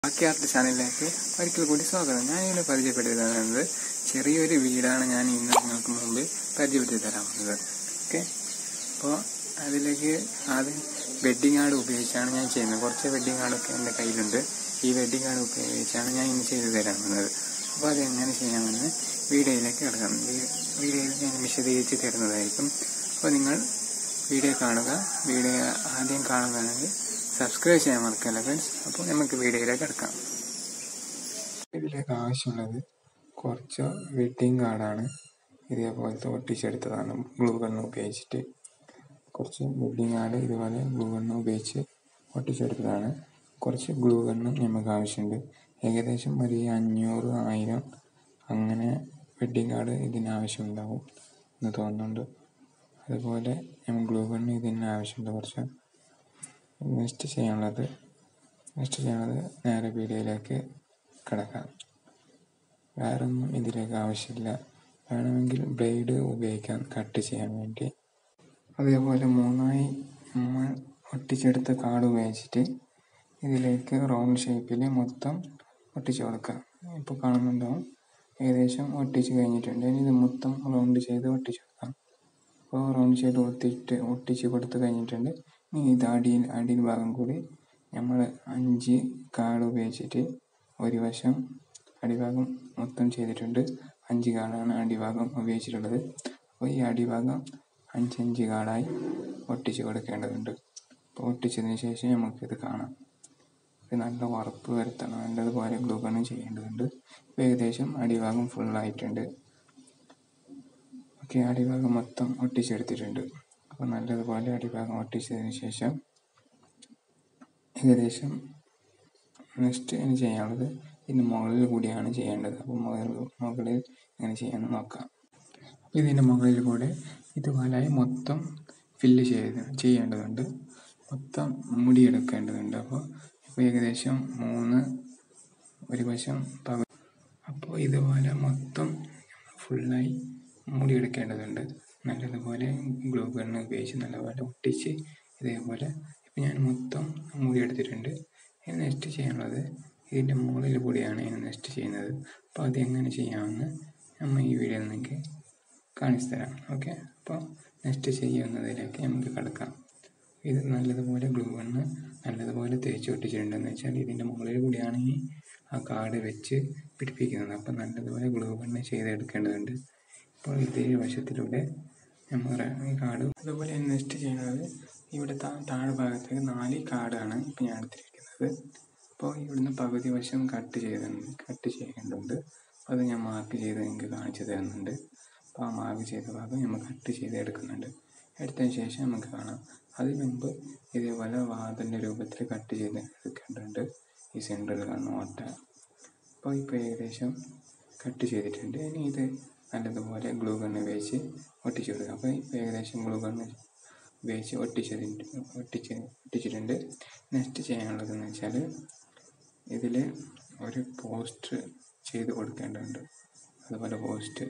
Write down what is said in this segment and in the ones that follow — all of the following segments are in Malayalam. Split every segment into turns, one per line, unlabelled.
ബാക്കി ആർട്ട് ചാനലിലേക്ക് ഒരിക്കൽ കൂടി സ്വാഗതം ഞാൻ ഇതിനെ പരിചയപ്പെടുത്തി തരുന്നത് ചെറിയൊരു വീടാണ് ഞാൻ ഇന്ന് നിങ്ങൾക്ക് മുമ്പിൽ പരിചയപ്പെടുത്തി തരാൻ പോകുന്നത് ഓക്കെ അപ്പോൾ അതിലേക്ക് ആദ്യം വെഡ്ഡിങ് കാർഡ് ഉപയോഗിച്ചാണ് ഞാൻ ചെയ്യുന്നത് കുറച്ച് വെഡ്ഡിങ് കാർഡൊക്കെ എൻ്റെ കയ്യിലുണ്ട് ഈ വെഡ്ഡിങ് കാർഡ് ഉപയോഗിച്ചാണ് ഞാൻ ഇന്ന് ചെയ്തു തരാൻ പോകുന്നത് അപ്പോൾ അത് എങ്ങനെ ചെയ്യാമെന്ന് വീഡിയോയിലേക്ക് കിടക്കാം വീഡിയോയിൽ ഞാൻ വിശദീകരിച്ച് തരുന്നതായിരിക്കും അപ്പോൾ നിങ്ങൾ വീഡിയോ കാണുക വീഡിയോ ആദ്യം കാണുകയാണെങ്കിൽ സബ്സ്ക്രൈബ് ചെയ്യാൻ മറക്കല്ല ഫ്രണ്ട്സ് അപ്പോൾ നമുക്ക് വീഡിയോയിലേക്ക് കിടക്കാം ഇതിലേക്ക് ആവശ്യമുള്ളത് കുറച്ച് വെഡ്ഡിങ് കാർഡാണ് ഇതേപോലത്തെ ഒട്ടിച്ചെടുത്തതാണ് ഗ്ലൂ ഗണ്ണ് ഉപയോഗിച്ചിട്ട് കുറച്ച് വെഡ്ഡിങ് കാർഡ് ഇതുപോലെ ഗ്ലൂ ഗണ്ണ് ഉപയോഗിച്ച് ഒട്ടിച്ചെടുത്തതാണ് കുറച്ച് ഗ്ലൂ ഗണ്ണും നമുക്ക് ആവശ്യമുണ്ട് ഏകദേശം ഒരു അഞ്ഞൂറ് ആയിരം അങ്ങനെ വെഡ്ഡിങ് കാർഡ് ഇതിന് ആവശ്യമുണ്ടാവും എന്ന് തോന്നുന്നുണ്ട് അതുപോലെ നമ്മൾ ഗ്ലൂ ഗണ്ണ് ഇതിന് ആവശ്യമുണ്ട് കുറച്ച് നെക്സ്റ്റ് ചെയ്യാനുള്ളത് നെക്സ്റ്റ് ചെയ്യാനുള്ളത് നേരെ വീഡിയോയിലേക്ക് കിടക്കാം വേറൊന്നും ഇതിലേക്ക് ആവശ്യമില്ല വേണമെങ്കിൽ ബ്ലേഡ് ഉപയോഗിക്കാം കട്ട് ചെയ്യാൻ വേണ്ടി അതേപോലെ മൂന്നായി നമ്മൾ ഒട്ടിച്ചെടുത്ത കാർഡ് ഉപയോഗിച്ചിട്ട് ഇതിലേക്ക് റൗണ്ട് ഷേപ്പിൽ മൊത്തം ഒട്ടിച്ചു കൊടുക്കാം ഇപ്പോൾ കാണുന്നുണ്ടാവും ഏകദേശം ഒട്ടിച്ച് കഴിഞ്ഞിട്ടുണ്ട് ഇനി ഇത് മൊത്തം റൗണ്ട് ചെയ്ത് ഒട്ടിച്ചു കൊടുക്കാം അപ്പോൾ റൗണ്ട് ചെയ്ത് ഒട്ടിട്ട് ഒട്ടിച്ച് കൊടുത്ത് കഴിഞ്ഞിട്ടുണ്ട് ഇനി ഇത് അടിയിൽ അടിയിൽ ഭാഗം കൂടി നമ്മൾ അഞ്ച് കാർഡ് ഉപയോഗിച്ചിട്ട് ഒരു വശം അടിഭാഗം മൊത്തം ചെയ്തിട്ടുണ്ട് അഞ്ച് കാർഡാണ് അടിഭാഗം ഉപയോഗിച്ചിട്ടുള്ളത് അപ്പോൾ ഈ അടിഭാഗം അഞ്ചഞ്ച് കാർഡായി ഒട്ടിച്ച് കൊടുക്കേണ്ടതുണ്ട് അപ്പോൾ ഒട്ടിച്ചതിന് ശേഷം നമുക്കിത് കാണാം ഇത് നല്ല ഉറപ്പ് വരുത്തണം നല്ലതുപോലെ ഗ്ലൂ ഗണ്ണും ചെയ്യേണ്ടതുണ്ട് ഇപ്പോൾ ഏകദേശം അടിഭാഗം ഫുള്ളായിട്ടുണ്ട് ഓക്കെ അടിഭാഗം മൊത്തം ഒട്ടിച്ചെടുത്തിട്ടുണ്ട് അപ്പോൾ നല്ലതുപോലെ അടിഭാഗം ഒട്ടിച്ചതിന് ശേഷം ഏകദേശം നെക്സ്റ്റ് ഇനി ചെയ്യാനുള്ളത് ഇതിന് മുകളിൽ കൂടിയാണ് ചെയ്യേണ്ടത് അപ്പോൾ മുകളിൽ മുകളിൽ എങ്ങനെ ചെയ്യാമെന്ന് നോക്കാം അപ്പോൾ ഇതിൻ്റെ മുകളിൽ കൂടെ ഇതുപോലായി മൊത്തം ഫില്ല് ചെയ്ത് ചെയ്യേണ്ടതുണ്ട് മൊത്തം മുടിയെടുക്കേണ്ടതുണ്ട് അപ്പോൾ ഇപ്പോൾ ഏകദേശം മൂന്ന് ഒരു വശം പക അപ്പോൾ ഇതുപോലെ മൊത്തം ഫുള്ളായി മൂടിയെടുക്കേണ്ടതുണ്ട് നല്ലതുപോലെ ഗ്ലൂ ഗണ്ണ് ഉപയോഗിച്ച് നല്ലപോലെ ഒട്ടിച്ച് ഇതേപോലെ ഇപ്പം ഞാൻ മൊത്തം മൂടിയെടുത്തിട്ടുണ്ട് ഇനി നെക്സ്റ്റ് ചെയ്യാനുള്ളത് ഇതിൻ്റെ മുകളിൽ കൂടിയാണ് ഇനി നെക്സ്റ്റ് ചെയ്യുന്നത് അപ്പോൾ അത് എങ്ങനെ ചെയ്യാമെന്ന് നമ്മൾ ഈ വീഡിയോയിൽ നിങ്ങൾക്ക് കാണിച്ചു തരാം ഓക്കെ അപ്പോൾ നെക്സ്റ്റ് ചെയ്യുന്നതിലേക്ക് നമുക്ക് കിടക്കാം ഇത് നല്ലതുപോലെ ഗ്ലൂ ഗണ്ണ് നല്ലതുപോലെ തേച്ച് ഒട്ടിച്ചിട്ടുണ്ടെന്ന് വെച്ചാൽ ഇതിൻ്റെ മുകളിൽ കൂടിയാണ് ഈ ആ കാർഡ് വെച്ച് പിടിപ്പിക്കുന്നത് അപ്പോൾ നല്ലതുപോലെ ഗ്ലൂ ഗണ്ണ് ചെയ്തെടുക്കേണ്ടതുണ്ട് ഇപ്പോൾ ഇതേ വശത്തിലൂടെ നമ്മൾ ഈ കാർഡ് അതുപോലെ നെക്സ്റ്റ് ചെയ്യുന്നത് ഇവിടെ താ താഴെ ഭാഗത്തേക്ക് നാല് കാർഡാണ് ഇപ്പോൾ ഞാൻ എടുത്തിരിക്കുന്നത് അപ്പോൾ ഇവിടുന്ന് പകുതി വശം കട്ട് ചെയ്തിട്ടുണ്ട് കട്ട് ചെയ്യേണ്ടതുണ്ട് അപ്പോൾ അത് ഞാൻ മാർക്ക് ചെയ്ത് നിങ്ങൾക്ക് കാണിച്ചു തരുന്നുണ്ട് അപ്പോൾ ആ മാർക്ക് ചെയ്ത ഭാഗം നമ്മൾ കട്ട് ചെയ്ത് എടുക്കുന്നുണ്ട് എടുത്തതിന് ശേഷം നമുക്ക് കാണാം അതിന് മുമ്പ് ഇതേപോലെ വാതിൻ്റെ രൂപത്തിൽ കട്ട് ചെയ്ത് എടുക്കേണ്ടതുണ്ട് ഈ സെൻറ്ററിൽ കാണുന്ന ഓട്ട അപ്പോൾ ഇപ്പോൾ ഏകദേശം കട്ട് ചെയ്തിട്ടുണ്ട് ഇനി ഇത് നല്ലതുപോലെ ഗ്ലൂ ഗണ്ണ് ഉപയോഗിച്ച് ഒട്ടിച്ച് കൊടുക്കുക അപ്പോൾ ഇപ്പോൾ ഏകദേശം ഗ്ലൂ ഗണ്ണ് ഉപയോഗിച്ച് ഒട്ടിച്ചതിൻ്റെ ഒട്ടിച്ച് ഒട്ടിച്ചിട്ടുണ്ട് നെക്സ്റ്റ് ചെയ്യാനുള്ളതെന്ന് വെച്ചാൽ ഇതിൽ ഒരു പോസ്റ്റ് ചെയ്ത് കൊടുക്കേണ്ടതുണ്ട് അതുപോലെ പോസ്റ്റ്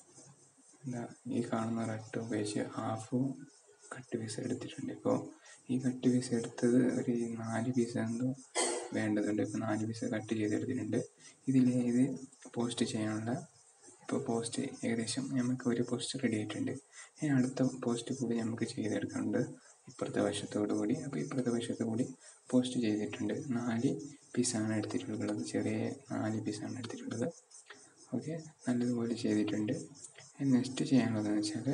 എന്താ ഈ കാണുന്ന റെഡ് ഉപയോഗിച്ച് ഹാഫ് കട്ട് പീസ് എടുത്തിട്ടുണ്ട് ഇപ്പോൾ ഈ കട്ട് പീസ് എടുത്തത് ഒരു നാല് പീസ് എന്തോ വേണ്ടതുണ്ട് ഇപ്പോൾ നാല് പീസ് കട്ട് ചെയ്തെടുത്തിട്ടുണ്ട് ഇതിൽ ഇത് പോസ്റ്റ് ചെയ്യാനുള്ള ഇപ്പോൾ പോസ്റ്റ് ഏകദേശം നമുക്ക് ഒരു പോസ്റ്റ് റെഡി ആയിട്ടുണ്ട് ഇനി അടുത്ത പോസ്റ്റ് കൂടി നമുക്ക് ചെയ്തെടുക്കാനുണ്ട് ഇപ്പുറത്തെ വശത്തോടു കൂടി അപ്പോൾ ഇപ്പുറത്തെ വശത്തു കൂടി പോസ്റ്റ് ചെയ്തിട്ടുണ്ട് നാല് പീസാണ് എടുത്തിട്ടുള്ളത് ചെറിയ നാല് പീസാണ് എടുത്തിട്ടുള്ളത് ഓക്കെ നല്ലതുപോലെ ചെയ്തിട്ടുണ്ട് നെക്സ്റ്റ് ചെയ്യാനുള്ളതെന്ന് വെച്ചാൽ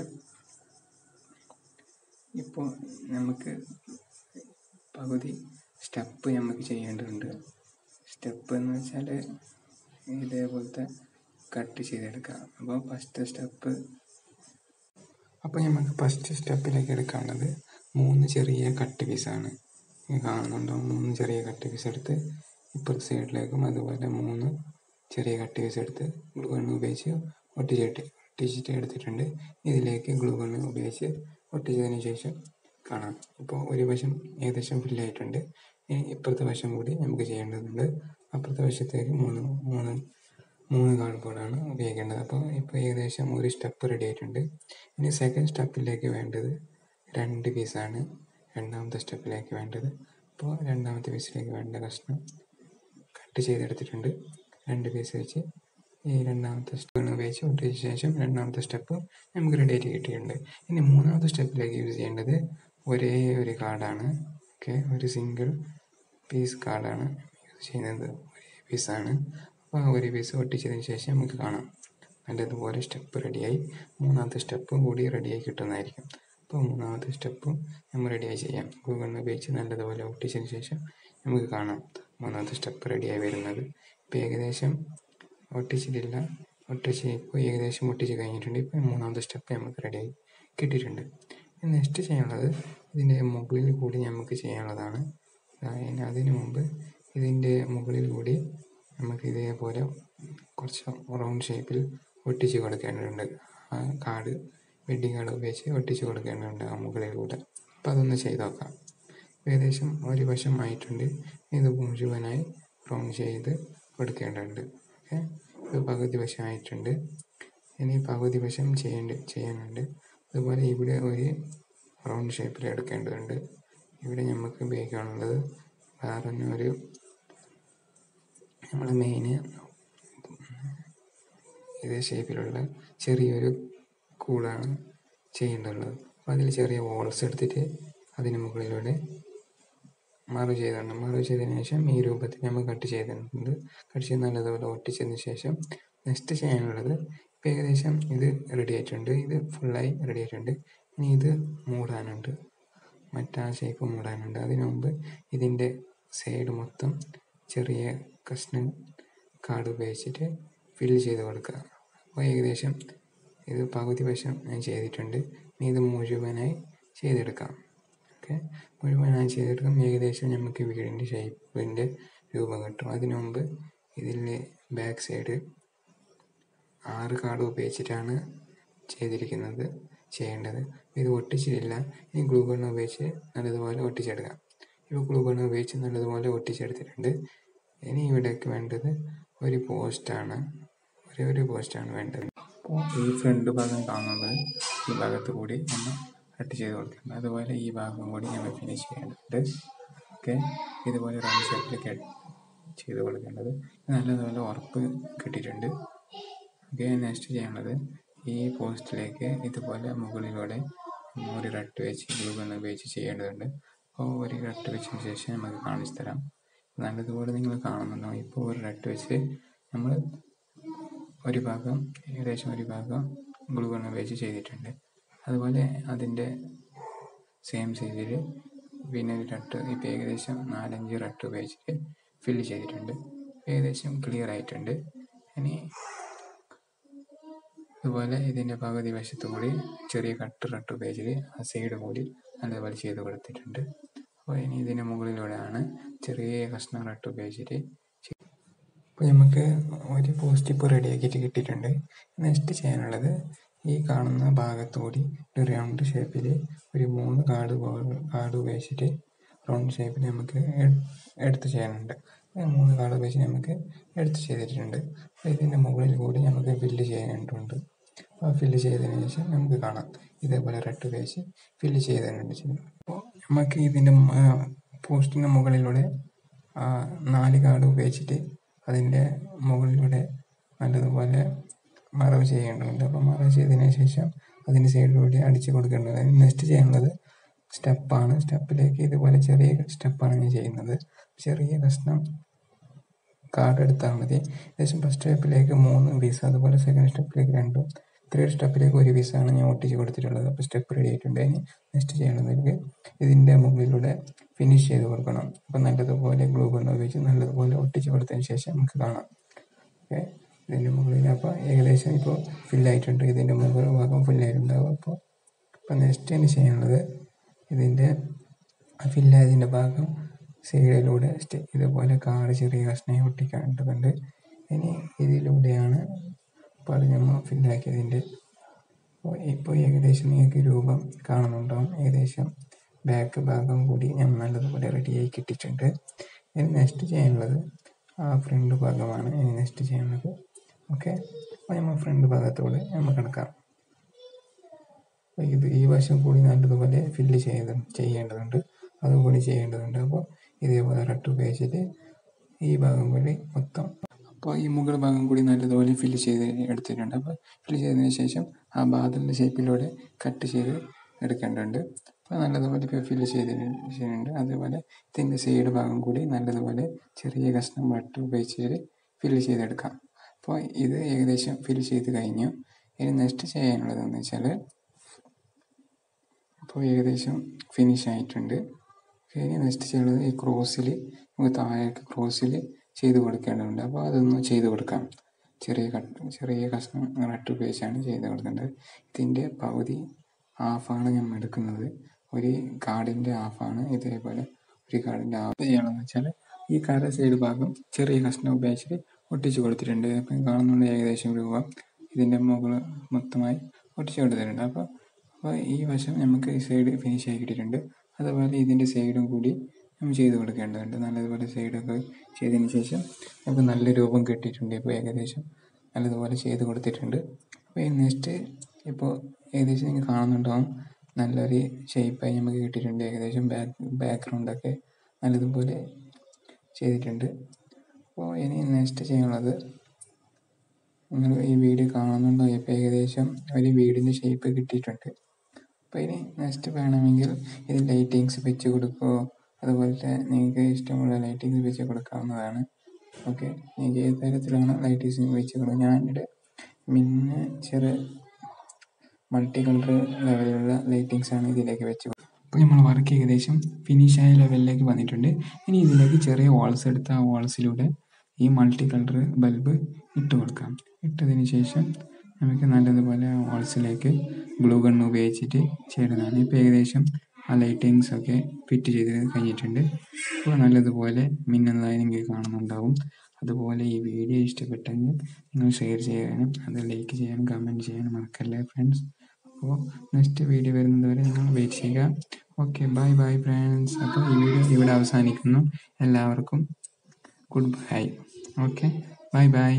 ഇപ്പോൾ നമുക്ക് പകുതി സ്റ്റെപ്പ് നമുക്ക് ചെയ്യേണ്ടതുണ്ട് സ്റ്റെപ്പ് എന്ന് വെച്ചാൽ ഇതേപോലത്തെ കട്ട് ചെയ്തെടുക്കാം അപ്പോൾ ഫസ്റ്റ് സ്റ്റെപ്പ് അപ്പോൾ നമുക്ക് ഫസ്റ്റ് സ്റ്റെപ്പിലേക്ക് എടുക്കാനുള്ളത് മൂന്ന് ചെറിയ കട്ട് പീസാണ് കാണുന്നുണ്ടോ മൂന്ന് ചെറിയ കട്ട് പീസ് എടുത്ത് ഇപ്പുറത്തെ സൈഡിലേക്കും അതുപോലെ മൂന്ന് ചെറിയ കട്ട് പീസ് എടുത്ത് ഗ്ലൂ ഗണ്ണ് ഉപയോഗിച്ച് ഒട്ടിച്ചിട്ട് ഒട്ടിച്ചിട്ട് എടുത്തിട്ടുണ്ട് ഇതിലേക്ക് ഗ്ലൂ ഗണ്ണ് ഉപയോഗിച്ച് ഒട്ടിച്ചതിന് ശേഷം കാണാം ഇപ്പോൾ ഒരു വശം ഏകദേശം ഫില്ലായിട്ടുണ്ട് ഇനി ഇപ്പുറത്തെ വശം കൂടി നമുക്ക് ചെയ്യേണ്ടതുണ്ട് അപ്പുറത്തെ വശത്തേക്ക് മൂന്ന് മൂന്ന് മൂന്ന് കാർഡ് ബോർഡാണ് ഉപയോഗിക്കേണ്ടത് അപ്പോൾ ഇപ്പോൾ ഏകദേശം ഒരു സ്റ്റെപ്പ് റെഡി ആയിട്ടുണ്ട് ഇനി സെക്കൻഡ് സ്റ്റെപ്പിലേക്ക് വേണ്ടത് രണ്ട് പീസാണ് രണ്ടാമത്തെ സ്റ്റെപ്പിലേക്ക് വേണ്ടത് അപ്പോൾ രണ്ടാമത്തെ പീസിലേക്ക് വേണ്ട കഷ്ണം കട്ട് ചെയ്തെടുത്തിട്ടുണ്ട് രണ്ട് പീസ് വെച്ച് ഈ രണ്ടാമത്തെ സ്റ്റെപ്പ് ഉപയോഗിച്ച് ഒട്ടിച്ച ശേഷം രണ്ടാമത്തെ സ്റ്റെപ്പ് നമുക്ക് റെഡി ആയിട്ട് കിട്ടിയിട്ടുണ്ട് ഇനി മൂന്നാമത്തെ സ്റ്റെപ്പിലേക്ക് യൂസ് ചെയ്യേണ്ടത് ഒരേ ഒരു കാർഡാണ് ഓക്കെ ഒരു സിംഗിൾ പീസ് കാർഡാണ് യൂസ് ചെയ്യുന്നത് ഒരേ പീസാണ് അപ്പോൾ ആ ഒരു പീസ് ഒട്ടിച്ചതിന് ശേഷം നമുക്ക് കാണാം നല്ലതുപോലെ സ്റ്റെപ്പ് റെഡിയായി മൂന്നാമത്തെ സ്റ്റെപ്പും കൂടി റെഡിയായി കിട്ടുന്നതായിരിക്കും അപ്പോൾ മൂന്നാമത്തെ സ്റ്റെപ്പും നമ്മൾ റെഡിയായി ചെയ്യാം ഗൂഗിളിൽ ഉപയോഗിച്ച് നല്ലതുപോലെ ഒട്ടിച്ചതിന് ശേഷം നമുക്ക് കാണാം മൂന്നാമത്തെ സ്റ്റെപ്പ് റെഡിയായി വരുന്നത് ഇപ്പോൾ ഏകദേശം ഒട്ടിച്ചിട്ടില്ല ഒട്ടിച്ച് ഇപ്പോൾ ഏകദേശം ഒട്ടിച്ച് കഴിഞ്ഞിട്ടുണ്ട് ഇപ്പോൾ മൂന്നാമത്തെ സ്റ്റെപ്പ് നമുക്ക് റെഡിയായി കിട്ടിയിട്ടുണ്ട് നെക്സ്റ്റ് ചെയ്യാനുള്ളത് ഇതിൻ്റെ മുകളിൽ കൂടി നമുക്ക് ചെയ്യാനുള്ളതാണ് അതിന് അതിന് മുമ്പ് ഇതിൻ്റെ മുകളിൽ കൂടി നമുക്ക് ഇതേപോലെ കുറച്ച് റൗണ്ട് ഷേപ്പിൽ ഒട്ടിച്ച് കൊടുക്കേണ്ടതുണ്ട് ആ കാർഡ് വെഡിങ് കാർഡ് ഉപയോഗിച്ച് ഒട്ടിച്ച് കൊടുക്കേണ്ടതുണ്ട് ആ മുകളിലൂടെ അപ്പോൾ അതൊന്ന് ചെയ്ത് നോക്കാം ഏകദേശം ഒരു വശം ആയിട്ടുണ്ട് ഇത് മുഴുവനായി റൗണ്ട് ചെയ്ത് കൊടുക്കേണ്ടതുണ്ട് ഓക്കെ ഇത് പകുതി വശം ആയിട്ടുണ്ട് ഇനി പകുതി വശം ചെയ്യേണ്ട ചെയ്യാനുണ്ട് അതുപോലെ ഇവിടെ ഒരു റൗണ്ട് ഷേപ്പിൽ എടുക്കേണ്ടതുണ്ട് ഇവിടെ നമുക്ക് ഉപയോഗിക്കാനുള്ളത് വേറെ ഒരു നമ്മൾ മെയിന് ഇതേ ഷേപ്പിലുള്ള ചെറിയൊരു കൂടാണ് ചെയ്യേണ്ടതുള്ളത് അപ്പോൾ അതിൽ ചെറിയ വോൾസ് എടുത്തിട്ട് അതിന് മുകളിലൂടെ മറവ് ചെയ്തിട്ടുണ്ട് മറവ് ചെയ്തതിന് ശേഷം ഈ രൂപത്തിൽ നമ്മൾ കട്ട് ചെയ്തിട്ടുണ്ട് കട്ട് ചെയ്ത് നല്ലതുപോലെ ഒട്ടിച്ചതിന് ശേഷം നെക്സ്റ്റ് ചെയ്യാനുള്ളത് ഇപ്പോൾ ഏകദേശം ഇത് റെഡി ആയിട്ടുണ്ട് ഇത് ഫുള്ളായി റെഡി ആയിട്ടുണ്ട് ഇനി ഇത് മൂടാനുണ്ട് മറ്റാ ഷേപ്പ് മൂടാനുണ്ട് അതിനു മുമ്പ് ഇതിൻ്റെ സൈഡ് മൊത്തം ചെറിയ കഷ്ണം കാർഡ് ഉപയോഗിച്ചിട്ട് ഫില്ല് ചെയ്ത് കൊടുക്കുക അപ്പോൾ ഏകദേശം ഇത് പകുതി വശം ഞാൻ ചെയ്തിട്ടുണ്ട് ഇനി ഇത് മുഴുവനായി ചെയ്തെടുക്കാം ഓക്കെ മുഴുവനായി ചെയ്തെടുക്കാം ഏകദേശം നമുക്ക് വീടിൻ്റെ ഷേപ്പിൻ്റെ രൂപം കിട്ടും അതിനു മുമ്പ് ഇതിൽ ബാക്ക് സൈഡ് ആറ് കാർഡ് ഉപയോഗിച്ചിട്ടാണ് ചെയ്തിരിക്കുന്നത് ചെയ്യേണ്ടത് ഇത് ഒട്ടിച്ചിട്ടില്ല ഇനി ഗ്ലൂ ഗൺ ഉപയോഗിച്ച് നല്ലതുപോലെ ഒട്ടിച്ചെടുക്കാം ഇപ്പോൾ ഗ്ലൂ ഗൺ ഉപയോഗിച്ച് നല്ലതുപോലെ ഒട്ടിച്ചെടുത്തിട്ടുണ്ട് ഇനി ഇവിടേക്ക് വേണ്ടത് ഒരു പോസ്റ്റാണ് ഒരേ ഒരു പോസ്റ്റാണ് വേണ്ടത് അപ്പോൾ ഈ ഫ്രണ്ട് ഭാഗം കാണുന്നത് ഈ ഭാഗത്ത് കൂടി നമ്മൾ കട്ട് ചെയ്ത് കൊടുക്കണം അതുപോലെ ഈ ഭാഗം കൂടി നമ്മൾ ഫിനിഷ് ചെയ്യേണ്ടതുണ്ട് ഓക്കെ ഇതുപോലെ റൗണ്ട് ഷേപ്പിൽ കട്ട് ചെയ്ത് കൊടുക്കേണ്ടത് നല്ലതുപോലെ ഉറപ്പ് കിട്ടിയിട്ടുണ്ട് ഓക്കെ നെക്സ്റ്റ് ചെയ്യാനുള്ളത് ഈ പോസ്റ്റിലേക്ക് ഇതുപോലെ മുകളിലൂടെ ഒരു റട്ട് വെച്ച് ഗ്ലൂ ഗൺ ഉപയോഗിച്ച് ചെയ്യേണ്ടതുണ്ട് അപ്പോൾ ഒരു റട്ട് വെച്ചതിന് ശേഷം നമുക്ക് കാണിച്ചു തരാം നല്ലതുപോലെ നിങ്ങൾ കാണുന്നുണ്ടോ ഇപ്പോൾ ഒരു റട്ട് വെച്ച് നമ്മൾ ഒരു ഭാഗം ഏകദേശം ഒരു ഭാഗം ഗ്ലൂ ഗൺ ഉപയോഗിച്ച് ചെയ്തിട്ടുണ്ട് അതുപോലെ അതിൻ്റെ സെയിം സൈസിൽ പിന്നെ ഒരു റട്ട് ഇപ്പോൾ ഏകദേശം നാലഞ്ച് റട്ട് ഉപയോഗിച്ചിട്ട് ഫില്ല് ചെയ്തിട്ടുണ്ട് ഏകദേശം ക്ലിയർ ആയിട്ടുണ്ട് ഇനി അതുപോലെ ഇതിൻ്റെ പകുതി വശത്ത് കൂടി ചെറിയ കട്ട് റട്ട് ഉപയോഗിച്ചിട്ട് ആ സൈഡ് കൂടി നല്ലതുപോലെ ചെയ്ത് കൊടുത്തിട്ടുണ്ട് അപ്പോൾ ഇനി ഇതിന് മുകളിലൂടെയാണ് ചെറിയ കഷ്ണം റട്ട് ഉപയോഗിച്ചിട്ട് അപ്പോൾ നമുക്ക് ഒരു പോസ്റ്റ് ഇപ്പോൾ റെഡിയാക്കിയിട്ട് കിട്ടിയിട്ടുണ്ട് നെക്സ്റ്റ് ചെയ്യാനുള്ളത് ഈ കാണുന്ന ഭാഗത്തുകൂടി ഒരു റൗണ്ട് ഷേപ്പിൽ ഒരു മൂന്ന് കാർഡ് കാർഡ് ഉപയോഗിച്ചിട്ട് റൗണ്ട് ഷേപ്പിൽ നമുക്ക് എടുത്ത് ചെയ്യാനുണ്ട് മൂന്ന് കാർഡ് ഉപയോഗിച്ച് നമുക്ക് എടുത്ത് ചെയ്തിട്ടുണ്ട് അപ്പോൾ ഇതിൻ്റെ മുകളിൽ കൂടി നമുക്ക് ഫില്ല് ചെയ്യാനായിട്ടുണ്ട് അപ്പോൾ ഫില്ല് ചെയ്തതിന് ശേഷം നമുക്ക് കാണാം ഇതേപോലെ റെഡ് ഉപയോഗിച്ച് ഫില്ല് ചെയ്തിട്ടുണ്ട് അപ്പോൾ നമുക്ക് ഇതിൻ്റെ പോസ്റ്റിൻ്റെ മുകളിലൂടെ നാല് കാർഡ് ഉപയോഗിച്ചിട്ട് അതിൻ്റെ മുകളിലൂടെ നല്ലതുപോലെ മറവ് ചെയ്യേണ്ടതുണ്ട് അപ്പോൾ മറവ് ചെയ്തതിന് ശേഷം അതിൻ്റെ സൈഡിലൂടെ അടിച്ച് കൊടുക്കേണ്ടത് നെക്സ്റ്റ് ചെയ്യാനുള്ളത് സ്റ്റെപ്പാണ് സ്റ്റെപ്പിലേക്ക് ഇതുപോലെ ചെറിയ സ്റ്റെപ്പാണ് ഞാൻ ചെയ്യുന്നത് ചെറിയ കഷ്ണം കാർഡ് എടുത്താൽ മതി ഏകദേശം ഫസ്റ്റ് സ്റ്റെപ്പിലേക്ക് മൂന്ന് പീസ് അതുപോലെ സെക്കൻഡ് സ്റ്റെപ്പിലേക്ക് രണ്ടും തേർഡ് സ്റ്റെപ്പിലേക്ക് ഒരു പീസാണ് ഞാൻ ഒട്ടിച്ച് കൊടുത്തിട്ടുള്ളത് അപ്പോൾ സ്റ്റെപ്പ് റെഡി ആയിട്ടുണ്ട് ഇനി നെക്സ്റ്റ് ചെയ്യേണ്ടത് ഇതിൻ്റെ മുകളിലൂടെ ഫിനിഷ് ചെയ്ത് കൊടുക്കണം അപ്പോൾ നല്ലതുപോലെ ഗ്ലൂ ഗൺ ഉപയോഗിച്ച് നല്ലതുപോലെ ഒട്ടിച്ച് കൊടുത്തതിന് ശേഷം നമുക്ക് കാണാം ഓക്കെ ഇതിൻ്റെ മുകളിൽ അപ്പോൾ ഏകദേശം ഇപ്പോൾ ഫില്ലായിട്ടുണ്ട് ഇതിൻ്റെ മുകൾ ഭാഗം ഫില്ലായിട്ടുണ്ടാവും അപ്പോൾ അപ്പോൾ നെക്സ്റ്റ് ഇനി ചെയ്യാനുള്ളത് ഇതിൻ്റെ ഫില്ലായതിൻ്റെ ഭാഗം സൈഡിലൂടെ ഇതുപോലെ കാട് ചെറിയ കഷ്ണമായി ഒട്ടിക്കേണ്ടതുണ്ട് ഇനി ഇതിലൂടെയാണ് അപ്പോൾ അത് നമ്മൾ ഫില്ലാക്കിയതിൻ്റെ അപ്പോൾ ഇപ്പോൾ ഏകദേശം നിങ്ങൾക്ക് രൂപം കാണുന്നുണ്ടാവും ഏകദേശം ബാക്ക് ഭാഗം കൂടി ഞാൻ നല്ലതുപോലെ റെഡിയായി കിട്ടിയിട്ടുണ്ട് ഇനി നെക്സ്റ്റ് ചെയ്യാനുള്ളത് ആ ഫ്രണ്ട് ഭാഗമാണ് ഇനി നെക്സ്റ്റ് ചെയ്യാനുള്ളത് ഓക്കെ അപ്പോൾ നമ്മൾ ഫ്രണ്ട് ഭാഗത്തോടെ നമ്മൾ കിടക്കാം അപ്പോൾ ഇത് ഈ വശം കൂടി നല്ലതുപോലെ ഫില്ല് ചെയ്ത് ചെയ്യേണ്ടതുണ്ട് അതും കൂടി ചെയ്യേണ്ടതുണ്ട് അപ്പോൾ ഇതേപോലെ റട്ട് ഉപയോഗിച്ചിട്ട് ഈ ഭാഗം കൂടി മൊത്തം അപ്പോൾ ഈ മുകൾ ഭാഗം കൂടി നല്ലതുപോലെ ഫില്ല് ചെയ്ത് എടുത്തിട്ടുണ്ട് അപ്പോൾ ഫില്ല് ചെയ്തതിന് ശേഷം ആ ബാദലിൻ്റെ ഷേപ്പിലൂടെ കട്ട് ചെയ്ത് എടുക്കേണ്ടതുണ്ട് അപ്പോൾ നല്ലതുപോലെ ഇപ്പോൾ ഫില്ല് ചെയ്തിട്ടുണ്ട് അതുപോലെ ഇതിൻ്റെ സൈഡ് ഭാഗം കൂടി നല്ലതുപോലെ ചെറിയ കഷ്ണം വട്ട് ഉപയോഗിച്ച് ഫില്ല് ചെയ്തെടുക്കാം അപ്പോൾ ഇത് ഏകദേശം ഫില്ല് ചെയ്ത് കഴിഞ്ഞു ഇനി നെക്സ്റ്റ് ചെയ്യാനുള്ളതെന്ന് വെച്ചാൽ അപ്പോൾ ഏകദേശം ഫിനിഷ് ആയിട്ടുണ്ട് ഇനി നെക്സ്റ്റ് ചെയ്യുന്നത് ഈ ക്രോസിൽ നമുക്ക് താഴേക്ക് ക്രോസിൽ ചെയ്ത് കൊടുക്കേണ്ടതുണ്ട് അപ്പോൾ അതൊന്ന് ചെയ്ത് കൊടുക്കാം ചെറിയ കട്ട് ചെറിയ കഷ്ണം നട്ട് ഉപയോഗിച്ചാണ് ചെയ്ത് കൊടുക്കേണ്ടത് ഇതിൻ്റെ പകുതി ഹാഫാണ് ഞാൻ എടുക്കുന്നത് ഒരു കാർഡിൻ്റെ ഹാഫാണ് ഇതേപോലെ ഒരു കാർഡിൻ്റെ ഹാഫ് ചെയ്യണമെന്ന് വെച്ചാൽ ഈ കര സൈഡ് ഭാഗം ചെറിയ കഷ്ണം ഉപയോഗിച്ചിട്ട് ഒട്ടിച്ച് കൊടുത്തിട്ടുണ്ട് അപ്പം കാണുന്നുണ്ട് ഏകദേശം രൂപ ഇതിൻ്റെ മുകൾ മൊത്തമായി ഒട്ടിച്ച് കൊടുത്തിട്ടുണ്ട് അപ്പോൾ അപ്പോൾ ഈ വശം നമുക്ക് ഈ സൈഡ് ഫിനിഷ് ആക്കി കിട്ടിയിട്ടുണ്ട് അതുപോലെ ഇതിൻ്റെ സൈഡും കൂടി നമ്മൾ ചെയ്ത് കൊടുക്കേണ്ടതുണ്ട് നല്ലതുപോലെ സൈഡൊക്കെ ചെയ്തതിന് ശേഷം നമുക്ക് നല്ല രൂപം കിട്ടിയിട്ടുണ്ട് ഇപ്പോൾ ഏകദേശം നല്ലതുപോലെ ചെയ്ത് കൊടുത്തിട്ടുണ്ട് അപ്പോൾ ഈ നെക്സ്റ്റ് ഇപ്പോൾ ഏകദേശം നിങ്ങൾ കാണുന്നുണ്ടാവും നല്ലൊരു ഷേപ്പായി നമുക്ക് കിട്ടിയിട്ടുണ്ട് ഏകദേശം ബാക്ക് ബാക്ക്ഗ്രൗണ്ടൊക്കെ നല്ലതുപോലെ ചെയ്തിട്ടുണ്ട് അപ്പോൾ ഇനി നെക്സ്റ്റ് ചെയ്യാനുള്ളത് നിങ്ങൾ ഈ വീഡിയോ കാണുന്നുണ്ടോ ഇപ്പോൾ ഏകദേശം ഒരു വീടിൻ്റെ ഷേപ്പ് കിട്ടിയിട്ടുണ്ട് അപ്പോൾ ഇനി നെക്സ്റ്റ് വേണമെങ്കിൽ ഇത് ലൈറ്റിങ്സ് വെച്ച് കൊടുക്കുകയോ അതുപോലത്തെ നിങ്ങൾക്ക് ഇഷ്ടമുള്ള ലൈറ്റിങ്സ് വെച്ച് കൊടുക്കാവുന്നതാണ് ഓക്കെ നിങ്ങൾക്ക് ഏത് തരത്തിലാണ് ലൈറ്റിങ്സ് വെച്ച് കൊടുക്കുക ഞാനിവിടെ മിന്ന് ചെറിയ മൾട്ടി കളർ ലെവലിലുള്ള ലൈറ്റിങ്സ് ആണ് ഇതിലേക്ക് വെച്ച് അപ്പോൾ നമ്മൾ വർക്ക് ഏകദേശം ഫിനിഷായ ലെവലിലേക്ക് വന്നിട്ടുണ്ട് ഇനി ഇതിലേക്ക് ചെറിയ വാൾസ് എടുത്ത് ആ വാൾസിലൂടെ ഈ മൾട്ടി കളർ ബൾബ് ഇട്ട് കൊടുക്കാം ഇട്ടതിന് ശേഷം നമുക്ക് നല്ലതുപോലെ വാൾസിലേക്ക് ഗ്ലൂ ഗൺ ഉപയോഗിച്ചിട്ട് ചെയ്യുന്നതാണ് ഇപ്പോൾ ഏകദേശം ആ ലൈറ്റിങ്സ് ഒക്കെ ഫിറ്റ് ചെയ്ത് കഴിഞ്ഞിട്ടുണ്ട് അപ്പോൾ നല്ലതുപോലെ മിന്നുന്നതായി നിങ്ങൾക്ക് കാണുന്നുണ്ടാവും അതുപോലെ ഈ വീഡിയോ ഇഷ്ടപ്പെട്ടെങ്കിൽ നിങ്ങൾ ഷെയർ ചെയ്യാനും അത് ലൈക്ക് ചെയ്യാനും കമൻറ്റ് ചെയ്യാനും മറക്കല്ലേ ഫ്രണ്ട്സ് അപ്പോൾ നെക്സ്റ്റ് വീഡിയോ വരുന്നത് വരെ നിങ്ങൾ വെയിറ്റ് ചെയ്യുക ഓക്കെ ബൈ ബൈ ഫ്രണ്ട്സ് അപ്പോൾ ഈ വീഡിയോ ഇവിടെ അവസാനിക്കുന്നു എല്ലാവർക്കും good bye okay bye bye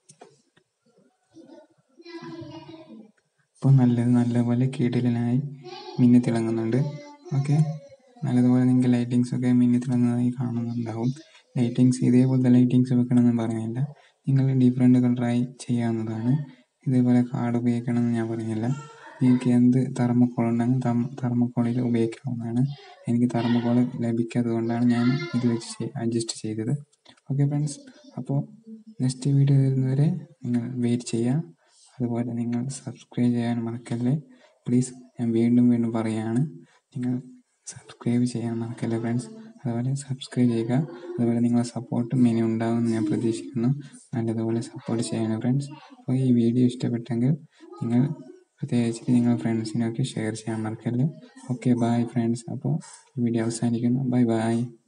ഇപ്പോൾ നല്ലത് നല്ലപോലെ കീടലിനായി മിന്നി തിളങ്ങുന്നുണ്ട് ഓക്കെ നല്ലതുപോലെ നിങ്ങൾക്ക് ലൈറ്റിങ്സ് ഒക്കെ മിന്നി തിളങ്ങുന്നതായി കാണുന്നുണ്ടാവും ലൈറ്റിങ്സ് ഇതേപോലത്തെ ലൈറ്റിങ്സ് വെക്കണമെന്ന് പറയുന്നില്ല നിങ്ങൾ ഡിഫറെൻ്റ് കളറായി ചെയ്യാവുന്നതാണ് ഇതേപോലെ കാർഡ് ഉപയോഗിക്കണമെന്ന് ഞാൻ പറയുന്നില്ല നിങ്ങൾക്ക് എന്ത് തെർമക്കോൾ ഉണ്ടെങ്കിൽ തെർമക്കോളിൽ ഉപയോഗിക്കാവുന്നതാണ് എനിക്ക് തെർമക്കോൾ ലഭിക്കാത്തത് കൊണ്ടാണ് ഞാൻ ഇത് വെച്ച് അഡ്ജസ്റ്റ് ചെയ്തത് ഓക്കെ ഫ്രണ്ട്സ് അപ്പോൾ നെക്സ്റ്റ് വീഡിയോ വരുന്നവരെ നിങ്ങൾ വെയിറ്റ് ചെയ്യുക അതുപോലെ നിങ്ങൾ സബ്സ്ക്രൈബ് ചെയ്യാൻ മറക്കല്ലേ പ്ലീസ് ഞാൻ വീണ്ടും വീണ്ടും പറയുകയാണ് നിങ്ങൾ സബ്സ്ക്രൈബ് ചെയ്യാൻ മറക്കല്ലേ ഫ്രണ്ട്സ് അതുപോലെ സബ്സ്ക്രൈബ് ചെയ്യുക അതുപോലെ നിങ്ങളെ സപ്പോർട്ടും ഇനി ഉണ്ടാകുമെന്ന് ഞാൻ പ്രതീക്ഷിക്കുന്നു നല്ലതുപോലെ സപ്പോർട്ട് ചെയ്യണം ഫ്രണ്ട്സ് അപ്പോൾ ഈ വീഡിയോ ഇഷ്ടപ്പെട്ടെങ്കിൽ നിങ്ങൾ പ്രത്യേകിച്ച് നിങ്ങൾ ഫ്രണ്ട്സിനൊക്കെ ഷെയർ ചെയ്യാൻ മറക്കല്ലേ ഓക്കെ ബൈ ഫ്രണ്ട്സ് അപ്പോൾ വീഡിയോ അവസാനിക്കുന്നു ബൈ ബൈ